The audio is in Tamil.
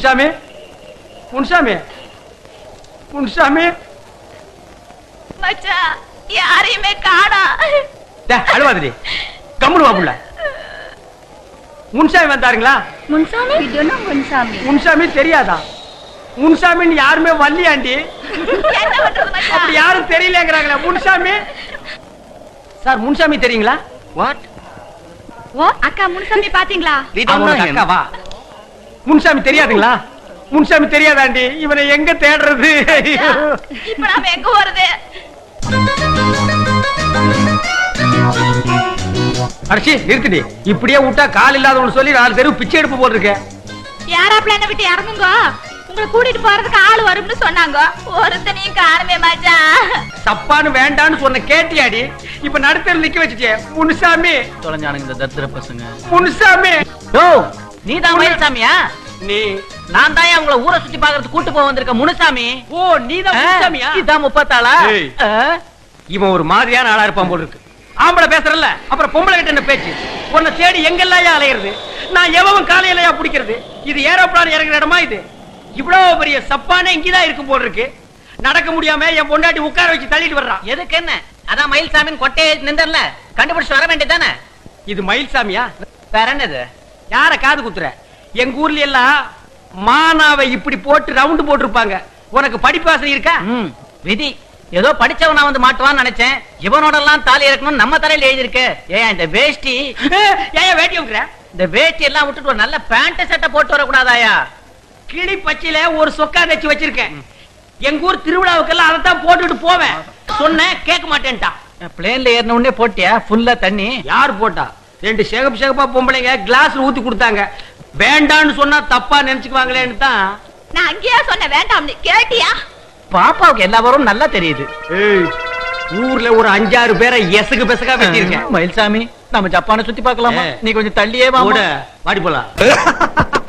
முன்சாமி முன்சாமி முன்சாமி மச்சான் யாரையுமே காணா டேய், அழுவாதடி கம்முனு வா புள்ள முன்சாமி வந்தாருங்களா முன்சாமி இதுன்னு முன்சாமி முன்சாமி தெரியாதா முன்சாமின்னு யாருமே வரலையாண்டி என்ன பண்றது அப்படி மச்சான் யாரும் தெரியலங்கிறாங்களே முன்சாமி சார் முன்சாமி தெரியுங்களா வாட் ஓ அக்கா முன்சாமி பாத்தீங்களா அவனுக்கு அக்காவா முன்சாமி தெரியாதுங்களா முன்சாமி தெரியாதாண்டி இவனை எங்க தேடுறது இப்ப நாம எங்க போறது அடிச்சு நிறுத்திடி இப்படியே விட்டா கால் இல்லாதவனு சொல்லி நாலு தெருவு பிச்சை எடுப்பு போல் இருக்க யாராப்ல என்ன விட்டு இறங்குங்க உங்களை கூட்டிட்டு போறதுக்கு ஆள் வரும்னு சொன்னாங்க ஒருத்தனையும் காணுமே மச்சான் தப்பான்னு வேண்டான்னு சொன்ன கேட்டியாடி இப்ப நடுத்தர் நிக்க வச்சுட்டே முனுசாமி தொலைஞ்சானுங்க இந்த தத்திர பசங்க முனுசாமி ஓ நீ தான் மயில்சாமியா நீ நான் தான் உங்களை ஊரை சுத்தி பாக்குறது கூட்டு போக வந்திருக்க முனுசாமி ஓ நீதான் முனுசாமியா இதான் முப்பத்தாளா ஏய். ஆ? இவன் ஒரு மாதிரியான ஆளா இருப்பான் போல இருக்கு ஆம்பளை பேசுறல்ல அப்புறம் பொம்பளை கிட்ட என்ன பேச்சு உன்னை தேடி எங்கெல்லாம் அலையிறது நான் எவன் காலையிலயா பிடிக்கிறது இது ஏரோப்ளான் இறங்குற இடமா இது இவ்வளவு பெரிய சப்பானே இங்கதான் இருக்கும் போல இருக்கு நடக்க முடியாம என் பொண்டாட்டி உட்கார வச்சு தள்ளிட்டு வர்றான் எதுக்கு என்ன அதான் மயில்சாமின்னு கொட்டையை நின்றல கண்டுபிடிச்சு வர வேண்டியதானே இது மயில்சாமியா வேற என்னது யார காது குத்துற எங்க ஊர்ல எல்லாம் மானாவை இப்படி போட்டு ரவுண்டு போட்டிருப்பாங்க உனக்கு படிப்பாசனை இருக்கா ம், விதி ஏதோ படிச்சவனா வந்து மாட்டுவான்னு நினைச்சேன் இவனோட எல்லாம் தாலி இறக்கணும் நம்ம தலையில எழுதிருக்கு ஏன் இந்த வேஷ்டி ஏன் வேட்டி வைக்கிற இந்த வேஷ்டி எல்லாம் விட்டுட்டு ஒரு நல்ல பேண்ட் சட்டை போட்டு வரக்கூடாதாயா கிளி பச்சையில ஒரு சொக்கா தச்சு வச்சிருக்கேன் எங்க ஊர் திருவிழாவுக்கெல்லாம் அதைத்தான் போட்டுட்டு போவேன் சொன்னேன் கேட்க மாட்டேன்ட்டான் பிளேன்ல ஏறின உடனே போட்டியா ஃபுல்லா தண்ணி யார் போட்டா ரெண்டு சேகப் சேகப்பா பொம்பளைங்க கிளாஸ்ல ஊத்தி கொடுத்தாங்க வேண்டான்னு சொன்னா தப்பா நினைச்சுக்குவாங்களேன்னு தான் நான் அங்கேயா சொன்னேன் வேண்டாம்னு கேட்டியா பாப்பாவுக்கு எல்லா வரும் நல்லா தெரியுது ஏய், ஊர்ல ஒரு அஞ்சாறு பேரை எசகு பெசகா வச்சிருக்கேன் மயில்சாமி நம்ம ஜப்பானை சுத்தி பார்க்கலாமா ஏ. நீ கொஞ்சம் தள்ளியே வா கூட வாடி போலாம்